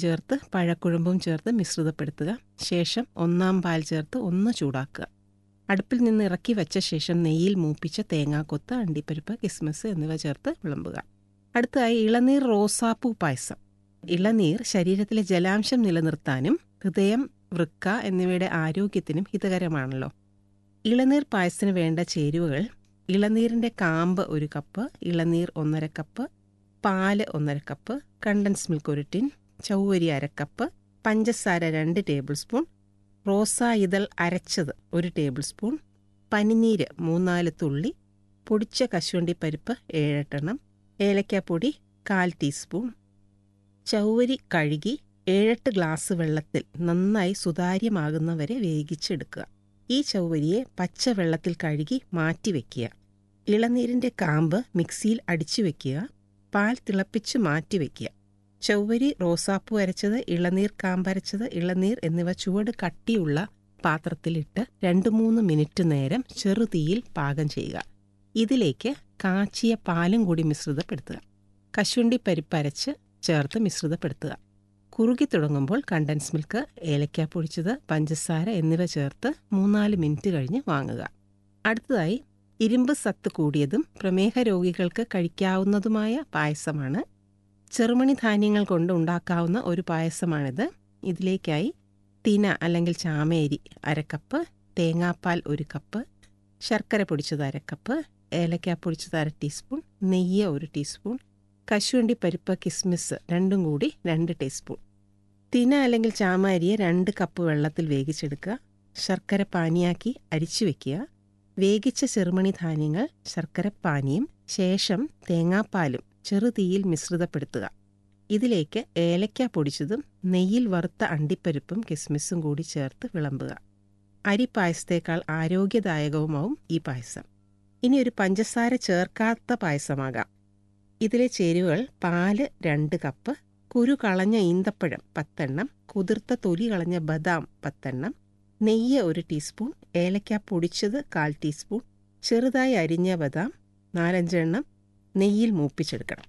ചേർത്ത് പഴക്കുഴമ്പും ചേർത്ത് മിശ്രിതപ്പെടുത്തുക ശേഷം ഒന്നാം പാൽ ചേർത്ത് ഒന്ന് ചൂടാക്കുക അടുപ്പിൽ നിന്ന് ഇറക്കി വെച്ച ശേഷം നെയ്യിൽ മൂപ്പിച്ച തേങ്ങാക്കൊത്ത് അണ്ടിപ്പരിപ്പ് കിസ്മിസ് എന്നിവ ചേർത്ത് വിളമ്പുക അടുത്തതായി ഇളനീർ റോസാപ്പൂ പായസം ഇളനീർ ശരീരത്തിലെ ജലാംശം നിലനിർത്താനും ഹൃദയം വൃക്ക എന്നിവയുടെ ആരോഗ്യത്തിനും ഹിതകരമാണല്ലോ ഇളനീർ പായസത്തിന് വേണ്ട ചേരുവകൾ ഇളനീരിൻ്റെ കാമ്പ് ഒരു കപ്പ് ഇളനീർ ഒന്നര കപ്പ് പാല് ഒന്നര കപ്പ് കണ്ടൻസ് മിൽക്ക് ഒരു ടിൻ ചൗവരി അര കപ്പ് പഞ്ചസാര രണ്ട് ടേബിൾ സ്പൂൺ റോസാ ഇതൾ അരച്ചത് ഒരു ടേബിൾ സ്പൂൺ പനിനീര് മൂന്നാല് തുള്ളി പൊടിച്ച കശുവണ്ടി പരിപ്പ് ഏഴെട്ടെണ്ണം ഏലക്കാപ്പൊടി കാൽ ടീസ്പൂൺ ചൗവരി കഴുകി ഏഴെട്ട് ഗ്ലാസ് വെള്ളത്തിൽ നന്നായി സുതാര്യമാകുന്നവരെ വേവിച്ചെടുക്കുക ഈ ചൗവരിയെ പച്ചവെള്ളത്തിൽ കഴുകി മാറ്റിവെക്കുക ഇളനീരിൻ്റെ കാമ്പ് മിക്സിയിൽ അടിച്ചു വെക്കുക പാൽ തിളപ്പിച്ച് മാറ്റിവെക്കുക ചൗവരി റോസാപ്പൂ അരച്ചത് ഇളനീർ കാമ്പരച്ചത് ഇളനീർ എന്നിവ ചുവട് കട്ടിയുള്ള പാത്രത്തിലിട്ട് രണ്ട് മൂന്ന് മിനിറ്റ് നേരം ചെറുതീയിൽ പാകം ചെയ്യുക ഇതിലേക്ക് കാച്ചിയ പാലും കൂടി മിശ്രിതപ്പെടുത്തുക കശുവണ്ടി പരിപ്പരച്ച് ചേർത്ത് മിശ്രിതപ്പെടുത്തുക കുറുകി തുടങ്ങുമ്പോൾ കണ്ടൻസ് മിൽക്ക് ഏലക്ക പൊടിച്ചത് പഞ്ചസാര എന്നിവ ചേർത്ത് മൂന്നാല് മിനിറ്റ് കഴിഞ്ഞ് വാങ്ങുക അടുത്തതായി ഇരുമ്പ് സത്ത് കൂടിയതും പ്രമേഹ രോഗികൾക്ക് കഴിക്കാവുന്നതുമായ പായസമാണ് ചെറുമണി ധാന്യങ്ങൾ കൊണ്ട് ഉണ്ടാക്കാവുന്ന ഒരു പായസമാണിത് ഇതിലേക്കായി തിന അല്ലെങ്കിൽ ചാമേരി അരക്കപ്പ് തേങ്ങാപ്പാൽ ഒരു കപ്പ് ശർക്കര പൊടിച്ചത് അരക്കപ്പ് ഏലക്ക പൊടിച്ചത് അര ടീസ്പൂൺ നെയ്യ് ഒരു ടീസ്പൂൺ കശുവണ്ടി പരിപ്പ് കിസ്മിസ് രണ്ടും കൂടി രണ്ട് ടീസ്പൂൺ തിന അല്ലെങ്കിൽ ചാമാരിയെ രണ്ട് കപ്പ് വെള്ളത്തിൽ വേവിച്ചെടുക്കുക ശർക്കര പാനിയാക്കി അരിച്ചു വെക്കുക വേവിച്ച ചെറുമണി ധാന്യങ്ങൾ ശർക്കര പാനിയും ശേഷം തേങ്ങാപ്പാലും ചെറുതീയിൽ മിശ്രിതപ്പെടുത്തുക ഇതിലേക്ക് ഏലക്ക പൊടിച്ചതും നെയ്യിൽ വറുത്ത അണ്ടിപ്പരിപ്പും കിസ്മിസും കൂടി ചേർത്ത് വിളമ്പുക അരി പായസത്തേക്കാൾ ആരോഗ്യദായകവുമാവും ഈ പായസം ഇനി ഒരു പഞ്ചസാര ചേർക്കാത്ത പായസമാകാം ഇതിലെ ചേരുവകൾ പാല് രണ്ട് കപ്പ് കുരു കളഞ്ഞ ഈന്തപ്പഴം പത്തെണ്ണം കുതിർത്ത തൊലി കളഞ്ഞ ബദാം പത്തെണ്ണം നെയ്യ് ഒരു ടീസ്പൂൺ ഏലക്ക പൊടിച്ചത് കാൽ ടീസ്പൂൺ ചെറുതായി അരിഞ്ഞ ബദാം നാലഞ്ചെണ്ണം നെയ്യിൽ മൂപ്പിച്ചെടുക്കണം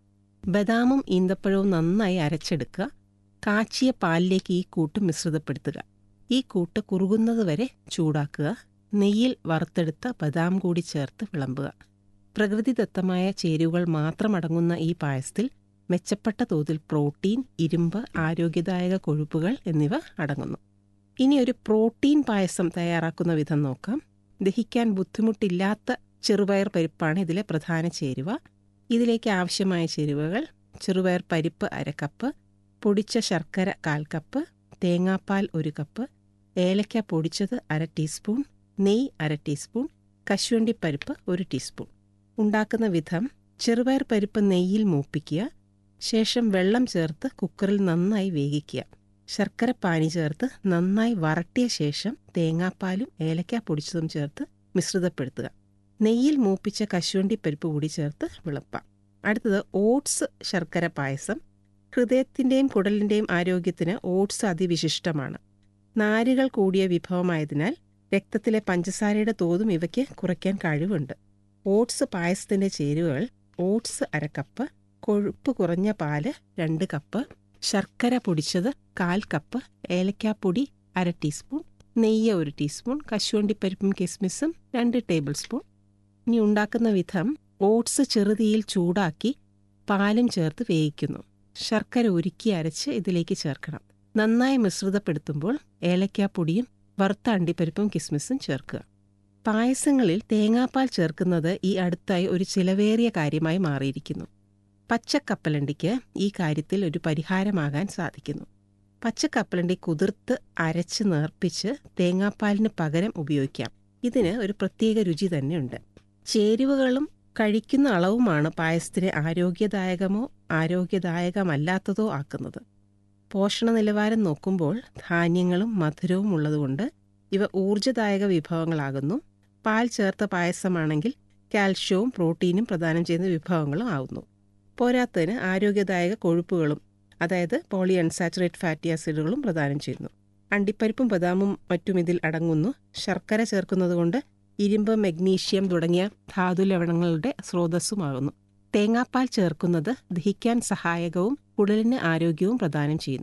ബദാമും ഈന്തപ്പഴവും നന്നായി അരച്ചെടുക്കുക കാച്ചിയ പാലിലേക്ക് ഈ കൂട്ട് മിശ്രിതപ്പെടുത്തുക ഈ കൂട്ട് കുറുകുന്നത് വരെ ചൂടാക്കുക നെയ്യിൽ വറുത്തെടുത്ത ബദാം കൂടി ചേർത്ത് വിളമ്പുക പ്രകൃതിദത്തമായ ചേരുവകൾ മാത്രമടങ്ങുന്ന ഈ പായസത്തിൽ മെച്ചപ്പെട്ട തോതിൽ പ്രോട്ടീൻ ഇരുമ്പ് ആരോഗ്യദായക കൊഴുപ്പുകൾ എന്നിവ അടങ്ങുന്നു ഇനി ഒരു പ്രോട്ടീൻ പായസം തയ്യാറാക്കുന്ന വിധം നോക്കാം ദഹിക്കാൻ ബുദ്ധിമുട്ടില്ലാത്ത ചെറുപയർ പരിപ്പാണ് ഇതിലെ പ്രധാന ചേരുവ ഇതിലേക്ക് ആവശ്യമായ ചേരുവകൾ ചെറുപയർ പരിപ്പ് അര കപ്പ് പൊടിച്ച ശർക്കര കാൽ കപ്പ് തേങ്ങാപ്പാൽ ഒരു കപ്പ് ഏലക്ക പൊടിച്ചത് അര ടീസ്പൂൺ നെയ്യ് അര ടീസ്പൂൺ കശുവണ്ടി പരിപ്പ് ഒരു ടീസ്പൂൺ ഉണ്ടാക്കുന്ന വിധം ചെറുപയർ പരിപ്പ് നെയ്യിൽ മൂപ്പിക്കുക ശേഷം വെള്ളം ചേർത്ത് കുക്കറിൽ നന്നായി വേവിക്കുക ശർക്കര പാനി ചേർത്ത് നന്നായി വരട്ടിയ ശേഷം തേങ്ങാപ്പാലും ഏലക്ക പൊടിച്ചതും ചേർത്ത് മിശ്രിതപ്പെടുത്തുക നെയ്യിൽ മൂപ്പിച്ച കശുവണ്ടി പരിപ്പ് കൂടി ചേർത്ത് വിളപ്പാം അടുത്തത് ഓട്സ് ശർക്കര പായസം ഹൃദയത്തിൻ്റെയും കുടലിൻ്റെയും ആരോഗ്യത്തിന് ഓട്സ് അതിവിശിഷ്ടമാണ് നാരുകൾ കൂടിയ വിഭവമായതിനാൽ രക്തത്തിലെ പഞ്ചസാരയുടെ തോതും ഇവയ്ക്ക് കുറയ്ക്കാൻ കഴിവുണ്ട് ഓട്സ് പായസത്തിൻ്റെ ചേരുവകൾ ഓട്സ് അര കപ്പ് കൊഴുപ്പ് കുറഞ്ഞ പാല് രണ്ട് കപ്പ് ശർക്കര പൊടിച്ചത് കാൽ കപ്പ് ഏലക്കാപ്പൊടി അര ടീസ്പൂൺ നെയ്യ് ഒരു ടീസ്പൂൺ കശുവണ്ടിപ്പരിപ്പും കിസ്മിസും രണ്ട് ടേബിൾ സ്പൂൺ ഇനി ഉണ്ടാക്കുന്ന വിധം ഓട്സ് ചെറുതീയിൽ ചൂടാക്കി പാലും ചേർത്ത് വേവിക്കുന്നു ശർക്കര ഉരുക്കി അരച്ച് ഇതിലേക്ക് ചേർക്കണം നന്നായി മിശ്രിതപ്പെടുത്തുമ്പോൾ ഏലക്കാപ്പൊടിയും വറുത്ത അണ്ടിപ്പരിപ്പും കിസ്മിസും ചേർക്കുക പായസങ്ങളിൽ തേങ്ങാപ്പാൽ ചേർക്കുന്നത് ഈ അടുത്തായി ഒരു ചിലവേറിയ കാര്യമായി മാറിയിരിക്കുന്നു പച്ചക്കപ്പലണ്ടിക്ക് ഈ കാര്യത്തിൽ ഒരു പരിഹാരമാകാൻ സാധിക്കുന്നു പച്ചക്കപ്പലണ്ടി കുതിർത്ത് അരച്ച് നേർപ്പിച്ച് തേങ്ങാപ്പാലിന് പകരം ഉപയോഗിക്കാം ഇതിന് ഒരു പ്രത്യേക രുചി തന്നെയുണ്ട് ചേരുവകളും കഴിക്കുന്ന അളവുമാണ് പായസത്തിനെ ആരോഗ്യദായകമോ ആരോഗ്യദായകമല്ലാത്തതോ ആക്കുന്നത് പോഷണ നിലവാരം നോക്കുമ്പോൾ ധാന്യങ്ങളും മധുരവും ഉള്ളതുകൊണ്ട് ഇവ ഊർജ്ജദായക വിഭവങ്ങളാകുന്നു പാൽ ചേർത്ത പായസമാണെങ്കിൽ കാൽഷ്യവും പ്രോട്ടീനും പ്രദാനം ചെയ്യുന്ന വിഭവങ്ങളും ആകുന്നു പോരാത്തതിന് ആരോഗ്യദായക കൊഴുപ്പുകളും അതായത് പോളി അൺസാച്ചുറേറ്റ് ഫാറ്റി ആസിഡുകളും പ്രദാനം ചെയ്യുന്നു അണ്ടിപ്പരിപ്പും ബദാമും മറ്റും ഇതിൽ അടങ്ങുന്നു ശർക്കര ചേർക്കുന്നതുകൊണ്ട് ഇരുമ്പ് മഗ്നീഷ്യം തുടങ്ങിയ ധാതു ലവണങ്ങളുടെ സ്രോതസ്സുമാകുന്നു തേങ്ങാപ്പാൽ ചേർക്കുന്നത് ദഹിക്കാൻ സഹായകവും കുടലിന് ആരോഗ്യവും പ്രദാനം ചെയ്യുന്നു